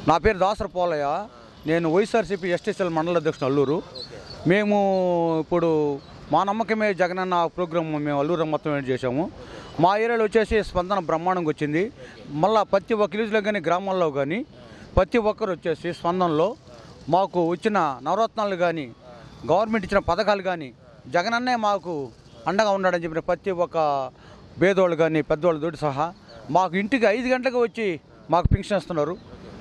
నా పేరు దాసర పోలయ్య నేను వైఎస్ఆర్సీపీ ఎస్టీసీఎల్ మండల అధ్యక్షుడు అల్లూరు మేము ఇప్పుడు మా నమ్మకమే జగనన్న ప్రోగ్రామ్ మేము అల్లూరు మొత్తం ఏం చేసాము మా ఏరియాలో వచ్చేసి స్పందన బ్రహ్మాండంగా వచ్చింది మళ్ళా ప్రతి ఒక్క విలేజ్లో కానీ గ్రామాల్లో కానీ ప్రతి ఒక్కరు వచ్చేసి స్పందనలో మాకు వచ్చిన నవరత్నాలు కానీ గవర్నమెంట్ ఇచ్చిన పథకాలు కానీ జగనన్నే మాకు అండగా ఉన్నాడని చెప్పిన ప్రతి ఒక్క పేదోళ్ళు కానీ పెద్దవాళ్ళు తోటి సహా మాకు ఇంటికి ఐదు గంటలకు వచ్చి మాకు పింఛన్ ఇస్తున్నారు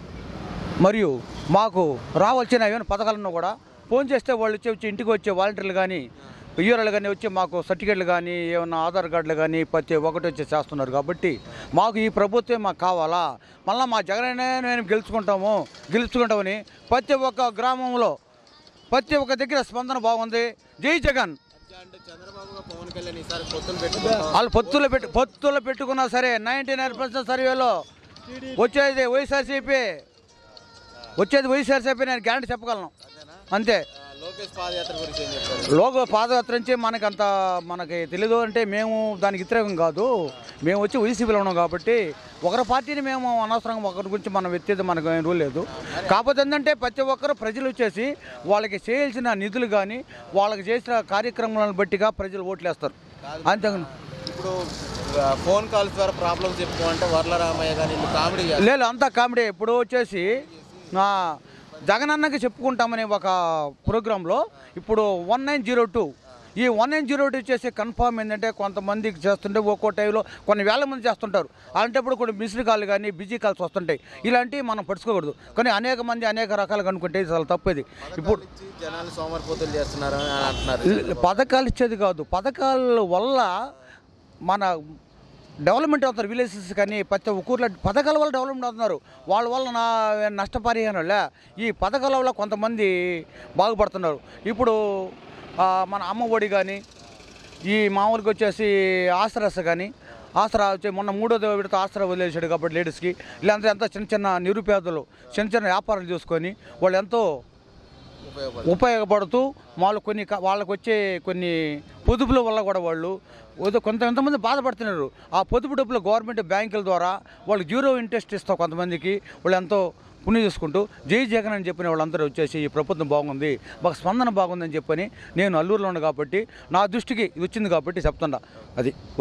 మరియు మాకు రావాల్సిన ఏమైనా పథకాలను కూడా ఫోన్ చేస్తే వాళ్ళు వచ్చి వచ్చి ఇంటికి వచ్చే వాలంటీర్లు కానీ పియ్యూరాలు కానీ వచ్చి మాకు సర్టిఫికెట్లు కానీ ఏమన్నా ఆధార్ కార్డులు కానీ ప్రతి ఒక్కటి వచ్చి చేస్తున్నారు కాబట్టి మాకు ఈ ప్రభుత్వం మాకు కావాలా మళ్ళీ మా జగననే మేము గెలుచుకుంటాము గెలుచుకుంటామని ప్రతి ఒక్క గ్రామంలో ప్రతి ఒక్క దగ్గర స్పందన బాగుంది జై జగన్ అంటే చంద్రబాబు పవన్ కళ్యాణ్ ఈసారి పొత్తులు పెట్టుకుంటాం వాళ్ళు పొత్తులు పెట్టి పొత్తులు పెట్టుకున్నా సరే నైంటీ నైన్ పర్సెంట్ సర్వేలో వచ్చేది వైఎస్ఆర్సీపీ వచ్చేది వైఎస్ఆర్సీపీ నేను గ్యారంటీ చెప్పగలను అంతే ఆ, లోకేష్ పాదయాత్ర గురించి ఏం చెప్తారు లోగో పాదయాత్ర నుంచి మనకి అంత మనకి తెలీదు అంటే మేము దానికి వ్యతిరేకం కాదు మేము వచ్చి వైసీపీలో ఉన్నాం కాబట్టి ఒకరి పార్టీని మేము అనవసరంగా ఒకరి గురించి మనం ఎత్తేది మనకు ఏం రూల్ లేదు కాకపోతే ఏంటంటే ప్రతి ఒక్కరు ప్రజలు వచ్చేసి వాళ్ళకి చేయాల్సిన నిధులు కానీ వాళ్ళకి చేసిన కార్యక్రమాలను బట్టిగా ప్రజలు ఓట్లేస్తారు అంతేగాని ఇప్పుడు ఆ, ఫోన్ కాల్స్ ద్వారా ప్రాబ్లమ్స్ చెప్పుకోమంటే వరలరామయ్య కానీ వీళ్ళు కామెడీ చేస్తారు. లేదు అంతా కామెడీ ఇప్పుడు వచ్చేసి ఆ, జగనన్నకి చెప్పుకుంటామనే ఒక ప్రోగ్రాంలో ఇప్పుడు వన్ నైన్ జీరో టూ ఈ వన్ నైన్ జీరో టూ వచ్చేసి కన్ఫామ్ ఏంటంటే కొంతమందికి చేస్తుంటే ఒక్కో టైంలో కొన్ని వేల మంది చేస్తుంటారు అలాంటప్పుడు కొన్ని మిస్డ్ కాల్ కానీ బిజీ కాల్స్ వస్తుంటాయి ఇలాంటివి మనం పడుచుకోకూడదు కానీ అనేక మంది అనేక రకాలుగా అనుకుంటే ఇది చాలా తప్పేది ఇప్పుడు ఇచ్చి జనాలు సోమరిపోతులు చేస్తున్నారు అని అంటున్నారు పథకాలు ఇచ్చేది కాదు పథకాల వల్ల మన డెవలప్మెంట్ అవుతారు విలేజెస్ కానీ ప్రతి ఒక్క ఊర్లో పథకాల వల్ల డెవలప్మెంట్ అవుతున్నారు వాళ్ళ వల్ల నా నష్టపరిహారంలే ఈ పథకాల వల్ల కొంతమంది బాగుపడుతున్నారు ఇప్పుడు ఆ, మన అమ్మ ఒడి కానీ ఈ మామూలుగా వచ్చేసి ఆసరాస్ కానీ ఆసరా వచ్చి మొన్న మూడో విడత ఆసరా వదిలేసాడు కాబట్టి లేడీస్కి వీళ్ళంతా ఎంత చిన్న చిన్న నిరుపేదలు చిన్న చిన్న వ్యాపారాలు చేసుకొని వాళ్ళు ఎంతో ఉపయోగపడుతుంది ఉపయోగపడుతూ వాళ్ళు కొన్ని క- వాళ్ళకు వచ్చే కొన్ని పొదుపుల వల్ల కూడా వాళ్ళు ఏదో కొంత ఎంతమంది బాధపడుతున్నారు ఆ పొదుపు డబ్బులు గవర్నమెంట్ బ్యాంకుల ద్వారా వాళ్ళు జీరో ఇంట్రెస్ట్ ఇస్తాం కొంతమందికి వాళ్ళు ఎంతో పుణ్యం చేసుకుంటూ జై జగన్ అని చెప్పిన వాళ్ళందరూ వచ్చేసి ఈ ప్రభుత్వం బాగుంది మాకు స్పందన బాగుందని చెప్పని నేను అల్లూరులో ఉన్నా కాబట్టి నా దృష్టికి ఇది వచ్చింది కాబట్టి చెప్తున్నా అది